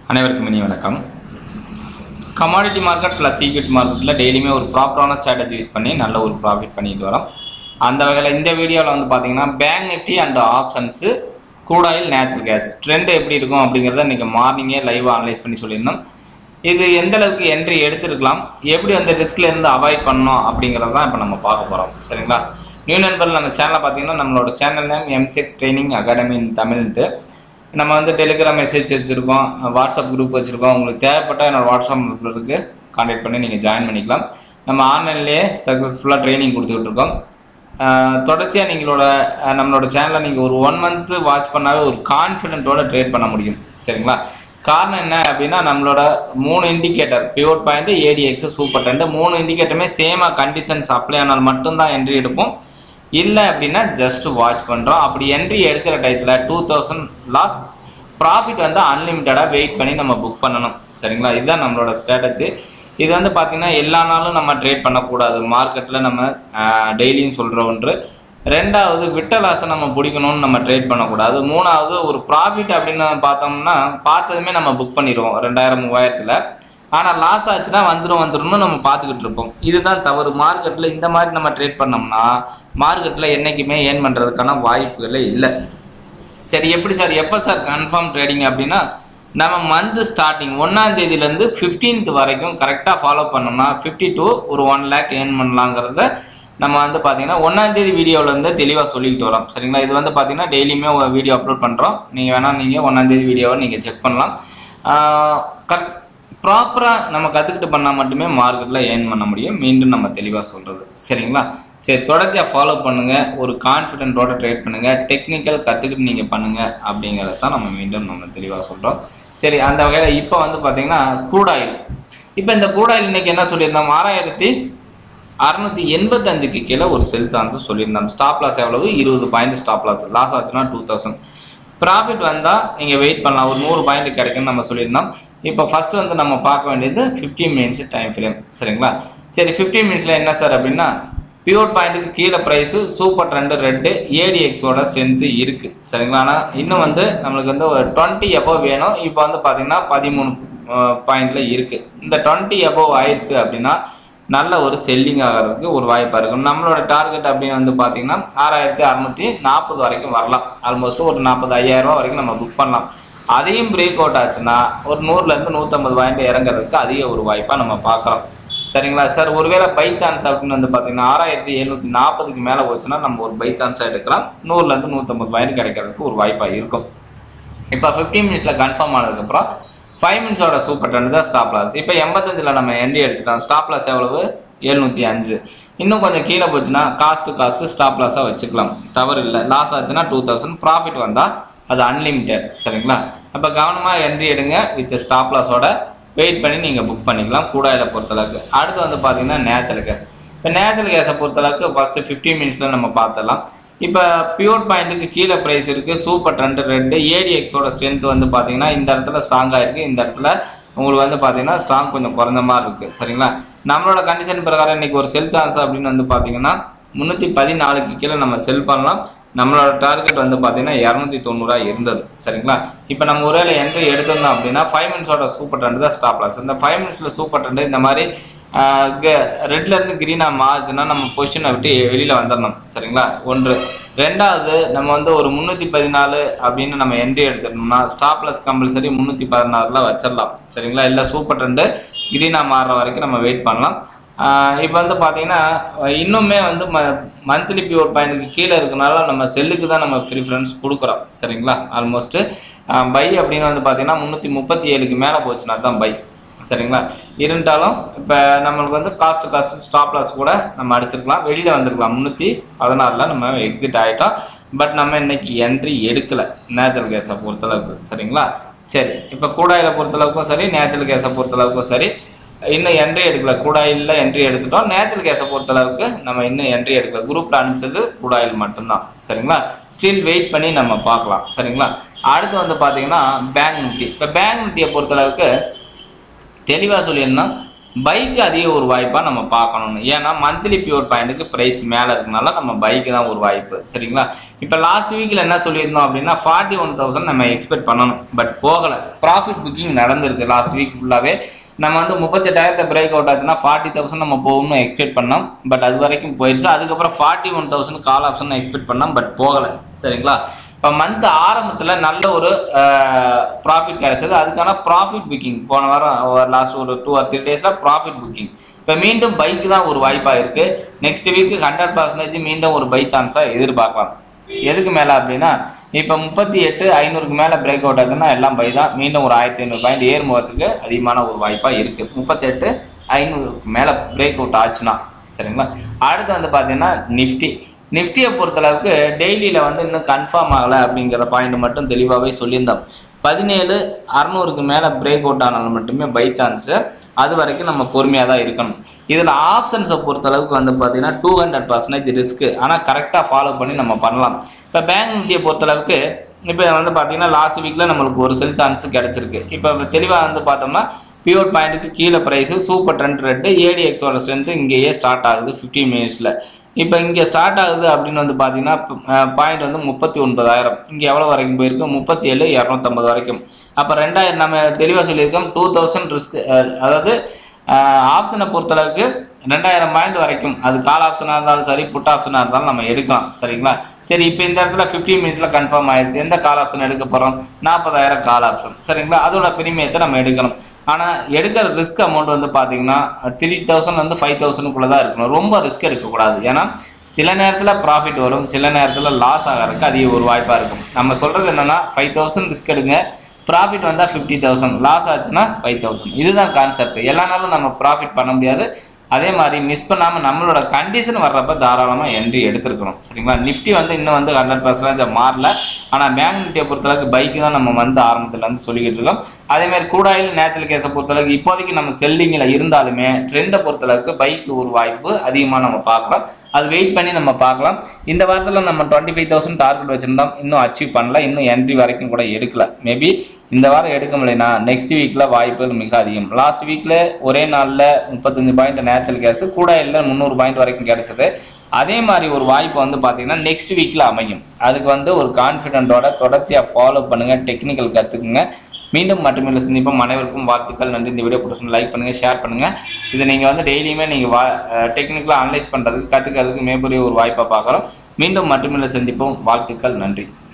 அனைவருக்கும் இனி வணக்கம் கமாடிட்டி மார்க்கெட் ப்ளஸ் ஈக்விட்டி மார்க்கெட்டில் டெய்லியுமே ஒரு ப்ராப்பரான ஸ்ட்ராட்டஜி யூஸ் பண்ணி நல்ல ஒரு ப்ராஃபிட் பண்ணிட்டு வரோம் அந்த வகையில் இந்த வீடியோவில் வந்து பார்த்தீங்கன்னா பேங்க் நிஃப்டி அண்ட் ஆப்ஷன்ஸு கூடாயில் நேச்சுரல் கேஸ் ட்ரெண்ட் எப்படி இருக்கும் அப்படிங்கிறத இன்றைக்கி மார்னிங்கே லைவாக அனலைஸ் பண்ணி சொல்லியிருந்தோம் இது எந்த அளவுக்கு என்ட்ரி எடுத்திருக்கலாம் எப்படி வந்து ரிஸ்க்ல இருந்து அவாய்ட் பண்ணணும் அப்படிங்கிறது தான் இப்போ நம்ம பார்க்க போகிறோம் சரிங்களா நியூ நண்பர் நம்ம சேனலை பார்த்தீங்கன்னா நம்மளோட channel name MCX training academy in தமிழ்ன்ட்டு நம்ம வந்து டெலிகிராம் மெசேஜ் வச்சுருக்கோம் வாட்ஸ்அப் குரூப் வச்சுருக்கோம் உங்களுக்கு தேவைப்பட்ட என்னோட வாட்ஸ்அப் நம்பருக்கு கான்டாக்ட் பண்ணி நீங்கள் ஜாயின் பண்ணிக்கலாம் நம்ம ஆன்லைன்லேயே சக்ஸஸ்ஃபுல்லாக ட்ரைனிங் கொடுத்துக்கிட்டு இருக்கோம் ஆஹ் தொடர்ச்சியாக நீங்களோட ஆஹ் நம்மளோட சேனலை நீங்கள் ஒரு ஒன் மந்த்து வாட்ச் பண்ணாவே ஒரு கான்ஃபிடென்ட்டோட ட்ரேட் பண்ண முடியும் சரிங்களா காரணம் என்ன அப்படின்னா நம்மளோட மூணு indicator pure point ADX super trend மூணு இண்டிகேட்டருமே சேமாக கண்டிஷன்ஸ் அப்ளை ஆனால் மட்டும்தான் என்ட்ரி எடுப்போம் இல்லை அப்படின்னா ஜஸ்ட் வாட்ச் பண்ணுறோம் அப்படி என்ட்ரி எடுக்கிற டயத்தில் டூ தௌசண்ட் லாஸ் ப்ராஃபிட் வந்து அன்லிமிட்டடாக வெயிட் பண்ணி நம்ம புக் பண்ணணும் சரிங்களா இதுதான் நம்மளோட ஸ்ட்ராட்டஜி இது வந்து பார்த்திங்கன்னா எல்லா நாளும் நம்ம ட்ரேட் பண்ணக்கூடாது மார்க்கெட்டில் நம்ம டெய்லியும் சொல்கிற ஒன்று ரெண்டாவது விட்ட லாஸை நம்ம பிடிக்கணும்னு நம்ம ட்ரேட் பண்ணக்கூடாது மூணாவது ஒரு ப்ராஃபிட் அப்படின்னு பார்த்தோம்னா பார்த்ததுமே நம்ம புக் பண்ணிடுவோம் ரெண்டாயிரம் மூவாயிரத்தில் ஆனால் லாஸ் ஆச்சுன்னா வந்துடும் வந்துடும்னு நம்ம பார்த்துக்கிட்டு இருப்போம் இதுதான் தவறு மார்க்கெட்டில் இந்த மாதிரி நம்ம ட்ரேட் பண்ணோம்னா மார்க்கெட்டில் என்றைக்குமே ஏர்ன் பண்ணுறதுக்கான வாய்ப்புகளே இல்லை சரி எப்படி சார் எப்போ சார் கன்ஃபார்ம் ட்ரேடிங் அப்படின்னா நம்ம மந்த் ஸ்டார்டிங் ஒன்றாம் தேதியிலேருந்து ஃபிஃப்டீன்த் வரைக்கும் கரெக்டாக ஃபாலோ பண்ணோம்னா ஃபிஃப்டி டூ ஒரு ஒன் லேக் ஏர்ன் பண்ணலாங்கிறத நம்ம வந்து பார்த்தீங்கன்னா ஒன்றாம் தேதி வீடியோவில் வந்து தெளிவாக சொல்லிக்கிட்டு வரோம் சரிங்களா இது வந்து பார்த்தீங்கன்னா டெய்லியுமே ஒரு வீடியோ அப்லோட் பண்ணுறோம் நீங்கள் வேணால் நீங்கள் ஒன்றாம் தேதி வீடியோவை நீங்கள் செக் பண்ணலாம் கரெக்ட் ப்ராப்பராக நம்ம கற்றுக்கிட்டு பண்ணால் மட்டுமே மார்க்கெட்டில் ஏர்ன் பண்ண முடியும் மீண்டும் நம்ம தெளிவாக சொல்கிறது சரிங்களா சரி தொடர்ச்சியாக ஃபாலோ பண்ணுங்கள் ஒரு கான்ஃபிடென்ட்டோட ட்ரேட் பண்ணுங்கள் டெக்னிக்கல் கற்றுக்கிட்டு நீங்கள் பண்ணுங்கள் அப்படிங்கிறத தான் நம்ம மீண்டும் நம்ம தெளிவாக சொல்கிறோம் சரி அந்த வகையில் இப்போ வந்து பார்த்தீங்கன்னா கூடாயில் இப்போ இந்த கூடாயில் இன்னைக்கு என்ன சொல்லியிருந்தோம் ஆறாயிரத்தி அறுநூத்தி எண்பத்தஞ்சுக்கு கீழே ஒரு செல் சான்ஸ் சொல்லியிருந்தோம் ஸ்டாப் லாஸ் எவ்வளவு இருபது பாயிண்ட் ஸ்டாப் லாஸ் லாஸ் ஆச்சுன்னா டூ தௌசண்ட் ப்ராஃபிட் வந்தால் நீங்கள் வெயிட் பண்ணலாம் ஒரு நூறு பாயிண்ட் கிடைக்கும்னு நம்ம சொல்லியிருந்தோம் இப்போ ஃபஸ்ட்டு வந்து நம்ம பார்க்க வேண்டியது 15 மினிட்ஸ் டைம் ஃப்ரேம் சரிங்களா சரி 15 மினிட்ஸில் என்ன சார் அப்படின்னா பியூர் பாயிண்ட்டுக்கு கீழே ப்ரைஸு சூப்பர் ட்ரெண்டு ரெட்டு ஏடிஎக்ஸோட ஸ்ட்ரென்த்து இருக்குது சரிங்களா ஆனால் இன்னும் வந்து நம்மளுக்கு வந்து ஒரு டுவெண்ட்டி above வேணும் இப்போ வந்து பார்த்திங்கன்னா பதிமூணு பாயிண்டில் இருக்குது இந்த டுவெண்ட்டி above ஆயிடுச்சு அப்படின்னா நல்ல ஒரு செல்லிங் ஆகிறதுக்கு ஒரு வாய்ப்பாக இருக்கும் நம்மளோட டார்கெட் அப்படின்னு வந்து பார்த்தீங்கன்னா ஆறாயிரத்தி அறநூற்றி நாற்பது வரைக்கும் வரலாம் ஆல்மோஸ்ட் ஒரு நாற்பது ஐயாயிரரூபா வரைக்கும் நம்ம புக் பண்ணலாம் அதையும் பிரேக் அவுட் ஆச்சுன்னா ஒரு நூறுலேருந்து நூற்றம்பது பாயிண்ட் இறங்குறதுக்கு அதிக ஒரு வாய்ப்பாக நம்ம பார்க்கலாம் சரிங்களா சார் ஒருவேளை பை சான்ஸ் அப்படின்னு வந்து பார்த்தீங்கன்னா ஆறாயிரத்தி எழுநூற்றி நாற்பதுக்கு மேலே போச்சுன்னா நம்ம ஒரு பை சான்ஸாக எடுக்கலாம் நூறுலேருந்து நூற்றம்பது பாயிண்ட் கிடைக்கிறதுக்கு ஒரு வாய்ப்பாக இருக்கும் இப்போ ஃபிஃப்டீன் மினிட்ஸில் கன்ஃபார்ம் ஆனதுக்கப்புறம் ஃபைவ் மினிட்ஸோட சூப்பர் டென் தான் ஸ்டாப் லாஸ் இப்போ எண்பத்தஞ்சில் நம்ம என்ட்ரி எடுத்துட்டோம் ஸ்டாப் லாஸ் எவ்வளவு எழுநூற்றி அஞ்சு இன்னும் கொஞ்சம் கீழே போச்சுன்னா காஸ்ட்டு காஸ்ட்டு ஸ்டாப் லாஸாக வச்சுக்கலாம் தவறு இல்லை லாஸ் ஆச்சுன்னா டூ தௌசண்ட் ப்ராஃபிட் வந்தால் அது அன்லிமிட்டெட் சரிங்களா அப்போ கவனமாக என்ட்ரி எடுங்க வித் ஸ்டாப் லாஸோட வெயிட் பண்ணி நீங்கள் புக் பண்ணிக்கலாம் கூடாயில் பொறுத்தளவுக்கு அடுத்து வந்து பார்த்தீங்கன்னா நேச்சுரல் கேஸ் இப்போ நேச்சுரல் கேஸை பொறுத்தளவுக்கு ஃபஸ்ட்டு ஃபிஃப்டீன் மினிட்ஸில் நம்ம பார்த்துடலாம் இப்போ பியூர் பாயிண்ட்டுக்கு கீழே ப்ரைஸ் இருக்குது சூப்பர் ட்ரெண்டு ரெண்டு ஏடிஎக்ஸோட ஸ்ட்ரென்த் வந்து பார்த்தீங்கன்னா இந்த இடத்துல ஸ்ட்ராங்காக இருக்குது இந்த இடத்துல உங்களுக்கு வந்து பார்த்தீங்கன்னா ஸ்ட்ராங் கொஞ்சம் குறைஞ்ச மாதிரி இருக்குது சரிங்களா நம்மளோட கண்டிஷன் பிரகாரம் இன்றைக்கி ஒரு செல் சான்ஸ் அப்படின்னு வந்து பார்த்தீங்கன்னா முந்நூற்றி பதினாலுக்கு கீழே நம்ம செல் பண்ணலாம் நம்மளோட டார்கெட் வந்து பார்த்தீங்கன்னா இரநூத்தி தொண்ணூறா இருந்தது சரிங்களா இப்போ நம்ம ஒருவேளை என்ட்ரி எடுத்திருந்தோம் அப்படின்னா ஃபைவ் மினிட்ஸோட சூப்பர் ட்ரெண்ட் தான் ஸ்டாப் லாஸ் இந்த ஃபைவ் மினிட்ஸில் சூப்பர் ட்ரெண்டு இந்த மாதிரி ரெட்லேருந்து க்ரீனாக மாறுச்சுன்னா நம்ம பொசிஷனை விட்டு வெளியில் வந்துடணும் சரிங்களா ஒன்று ரெண்டாவது நம்ம வந்து ஒரு முந்நூற்றி பதினாலு அப்படின்னு நம்ம என்ட்ரி எடுத்துட்டோம்னா ஸ்டாப் லாஸ் கம்பல்சரி முந்நூற்றி பதினாறில் வச்சிடலாம் சரிங்களா இல்லை சூப்பர் ட்ரெண்டு க்ரீனாக மாறுற வரைக்கும் நம்ம வெயிட் பண்ணலாம் இப்போ வந்து பார்த்தீங்கன்னா இன்னுமே வந்து ம மந்த்லி பியூர் பாயிண்ட்டுக்கு கீழே இருக்கனால நம்ம செல்லுக்கு தான் நம்ம ப்ரிஃபரன்ஸ் கொடுக்குறோம் சரிங்களா ஆல்மோஸ்ட்டு பை அப்படின்னு வந்து பார்த்தீங்கன்னா முந்நூற்றி முப்பத்தி ஏழுக்கு மேலே போச்சுன்னா தான் பை சரிங்களா இருந்தாலும் இப்போ நம்மளுக்கு வந்து காஸ்ட் காஸ்ட் ஸ்டாப் லாஸ் கூட நம்ம அடிச்சிருக்கலாம் வெளியில் வந்திருக்கலாம் முந்நூற்றி பதினாறில் நம்ம எக்ஸிட் ஆகிட்டோம் பட் நம்ம இன்னைக்கு என்ட்ரி எடுக்கலை நேச்சுரல் கேஸை பொறுத்தளவுக்கு சரிங்களா சரி இப்போ கூடாயில் பொறுத்தளவுக்கும் சரி நேச்சுரல் கேஸை பொறுத்தளவுக்கும் சரி இன்னும் என்ட்ரி எடுக்கல கூடாயில் என்ட்ரி எடுத்துட்டோம் நேச்சுரல் கேஸை பொறுத்தளவுக்கு நம்ம இன்னும் என்ட்ரி எடுக்கல குரூப்பில் அனுப்பிச்சது கூடாயில் மட்டும்தான் சரிங்களா ஸ்டில் வெயிட் பண்ணி நம்ம பார்க்கலாம் சரிங்களா அடுத்து வந்து பார்த்தீங்கன்னா பேங்க் நிஃப்டி இப்போ பேங்க் நிஃப்டியை பொறுத்தளவுக்கு தெளிவாக சொல்லியிருந்தோம் பைக்கு அதிக ஒரு வாய்ப்பாக நம்ம பார்க்கணும்னு ஏன்னா மந்த்லி பியூர் பாயிண்ட்டுக்கு ப்ரைஸ் மேலே இருக்கனால நம்ம பைக்கு தான் ஒரு வாய்ப்பு சரிங்களா இப்போ லாஸ்ட் வீக்கில் என்ன சொல்லியிருந்தோம் அப்படின்னா ஃபார்ட்டி ஒன் தௌசண்ட் நம்ம எக்ஸ்பெக்ட் பண்ணணும் பட் போகலை ப்ராஃபிட் புக்கிங் நடந்துருச்சு லாஸ்ட் வீக் ஃபுல்லாகவே நம்ம வந்து முப்பத்தெட்டாயிரத்தை பிரேக் அவுட் ஆச்சுன்னா ஃபார்ட்டி தௌசண்ட் நம்ம போகணும்னு எக்ஸ்பெக்ட் பண்ணோம் பட் அது வரைக்கும் போயிடுச்சு அதுக்கப்புறம் forty one thousand call option expect பண்ணோம் பட் போகலை சரிங்களா இப்போ மந்த் ஆரம்பத்தில் நல்ல ஒரு ப்ராஃபிட் கிடைச்சது அதுக்கான ப்ராஃபிட் புக்கிங் போன வாரம் லாஸ்ட் ஒரு டூ ஆர் த்ரீ டேஸில் ப்ராஃபிட் புக்கிங் இப்போ மீண்டும் பைக்கு தான் ஒரு வாய்ப்பாக இருக்குது நெக்ஸ்ட் வீக்கு ஹண்ட்ரட் பர்சன்டேஜ் மீண்டும் ஒரு பை சான்ஸாக எதிர்பார்க்கலாம் எதுக்கு மேலே அப்படின்னா இப்போ முப்பத்தி எட்டு ஐநூறுக்கு மேலே பிரேக் அவுட் ஆச்சுன்னா எல்லாம் பை தான் மீண்டும் ஒரு ஆயிரத்தி ஐநூறு பாயிண்ட் ஏறுமுகத்துக்கு அதிகமான ஒரு வாய்ப்பாக இருக்குது முப்பத்தெட்டு ஐநூறுக்கு மேலே பிரேக் அவுட் ஆச்சுன்னா சரிங்களா அடுத்து வந்து பார்த்தீங்கன்னா நிஃப்டி நிஃப்டியை பொறுத்தளவுக்கு டெய்லியில் வந்து இன்னும் கன்ஃபார்ம் ஆகலை அப்படிங்கிற பாயிண்ட் மட்டும் தெளிவாகவே சொல்லியிருந்தோம் பதினேழு அறநூறுக்கு மேலே பிரேக் அவுட் ஆனாலும் மட்டுமே பை சான்ஸு அது வரைக்கும் நம்ம பொறுமையாக தான் இருக்கணும் இதில் ஆப்ஷன்ஸை பொறுத்தளவுக்கு வந்து பார்த்தீங்கன்னா டூ ஹண்ட்ரட் பர்சன்டேஜ் ரிஸ்க்கு ஆனால் கரெக்டாக ஃபாலோ பண்ணி நம்ம பண்ணலாம் இப்போ பேங்க் நிஃப்டியை பொறுத்தளவுக்கு இப்போ வந்து பார்த்தீங்கன்னா லாஸ்ட் வீக்கில் நம்மளுக்கு ஒரு செல் சான்ஸ் கிடச்சிருக்கு இப்போ தெளிவாக வந்து பார்த்தோம்னா பியூர் பாயிண்ட்டுக்கு கீழே ப்ரைஸு சூப்பர் ட்ரெண்ட் ரெட்டு ஏடிஎக்ஸோட ஸ்ட்ரென்த்து இங்கேயே ஸ்டார்ட் ஆகுது ஃபிஃப்டீன் மினிட்ஸில் இப்போ இங்கே ஸ்டார்ட் ஆகுது அப்படின்னு வந்து பார்த்தீங்கன்னா பாயிண்ட் வந்து முப்பத்தி ஒன்பதாயிரம் இங்கே எவ்வளோ வரைக்கும் போயிருக்கு முப்பத்தி ஏழு இரநூத்தம்பது வரைக்கும் அப்போ ரெண்டாயிரம் நம்ம தெளிவாக சொல்லியிருக்கோம் டூ தௌசண்ட் ரிஸ்க் அதாவது ஆப்ஷனை பொறுத்தளவுக்கு ரெண்டாயிரம் பாயிண்ட் வரைக்கும் அது கால் ஆப்ஷனாக இருந்தாலும் சரி புட் ஆப்ஷனாக இருந்தாலும் நம்ம எடுக்கலாம் சரிங்களா சரி இப்போ இந்த இடத்துல ஃபிஃப்டீன் மினிட்ஸில் கன்ஃபார்ம் ஆயிடுச்சு எந்த கால் ஆப்ஷன் எடுக்க போகிறோம் நாற்பதாயிரம் கால் ஆப்ஷன் சரிங்களா அதோட பிரீமியத்தை நம்ம எடுக்கணும் ஆனால் எடுக்கிற ரிஸ்க் அமௌண்ட் வந்து பார்த்தீங்கன்னா த்ரீ தௌசண்ட் வந்து ஃபைவ் தௌசண்ட்குள்ளே தான் இருக்கணும் ரொம்ப ரிஸ்க் எடுக்கக்கூடாது ஏன்னா சில நேரத்தில் ப்ராஃபிட் வரும் சில நேரத்தில் லாஸ் ஆகிறதுக்கு அதிக ஒரு வாய்ப்பாக இருக்கும் நம்ம சொல்கிறது என்னென்னா ஃபைவ் தௌசண்ட் ரிஸ்க் எடுங்க ப்ராஃபிட் வந்தால் ஃபிஃப்டி தௌசண்ட் லாஸ் ஆச்சுன்னா ஃபைவ் தௌசண்ட் இதுதான் கான்செப்ட் எல்லா நாளும் நம்ம ப்ராஃபிட் பண்ண முடியாது அதே மாதிரி மிஸ் பண்ணாமல் நம்மளோட கண்டிஷன் வர்றப்ப தாராளமாக என்ட்ரி எடுத்துருக்கணும் சரிங்களா நிஃப்டி வந்து இன்னும் வந்து ஹண்ட்ரட் பர்சன்டேஜ் மாறல ஆனால் பேங்க் நிஃப்டியை பொறுத்தளவுக்கு பைக்கு தான் நம்ம வந்து ஆரம்பத்துலேருந்து சொல்லிக்கிட்டு இருக்கோம் அதேமாதிரி கூடாயில் நேச்சுரல் கேஸை பொறுத்தளவுக்கு இப்போதைக்கு நம்ம செல்லிங்கில் இருந்தாலுமே ட்ரெண்டை பொறுத்தளவுக்கு பைக்கு ஒரு வாய்ப்பு அதிகமாக நம்ம பார்க்குறோம் அது வெயிட் பண்ணி நம்ம பார்க்கலாம் இந்த வாரத்தில் நம்ம டுவெண்ட்டி ஃபைவ் தௌசண்ட் டார்கெட் வச்சுருந்தோம் இன்னும் அச்சீவ் பண்ணல இன்னும் என்ட்ரி வரைக்கும் கூட எடுக்கல மேபி இந்த வாரம் எடுக்க முடியலனா நெக்ஸ்ட் வீக்கில் வாய்ப்புகள் மிக அதிகம் லாஸ்ட் வீக்கில் ஒரே நாளில் முப்பத்தஞ்சு பாயிண்ட் நேச்சுரல் கேஸ் கூட இல்லை முந்நூறு பாயிண்ட் வரைக்கும் கிடைச்சது அதே மாதிரி ஒரு வாய்ப்பு வந்து பார்த்தீங்கன்னா நெக்ஸ்ட் வீக்கில் அமையும் அதுக்கு வந்து ஒரு கான்ஃபிடென்ட்டோட தொடர்ச்சியாக ஃபாலோ பண்ணுங்கள் டெக்னிக்கல் கற்றுக்குங்க மீண்டும் மட்டுமில்லை சந்திப்போம் அனைவருக்கும் வாழ்த்துக்கள் நன்றி இந்த வீடியோ பிடிச்சி லைக் பண்ணுங்கள் ஷேர் பண்ணுங்கள் இதை நீங்கள் வந்து டெய்லியுமே நீங்கள் வா டெக்னிக்கலாக அனலைஸ் பண்ணுறதுக்கு கற்றுக்கிறதுக்கு மிகப்பெரிய ஒரு வாய்ப்பாக பார்க்குறோம் மீண்டும் மட்டுமில்லை சந்திப்போம் வாழ்த்துக்கள் நன்றி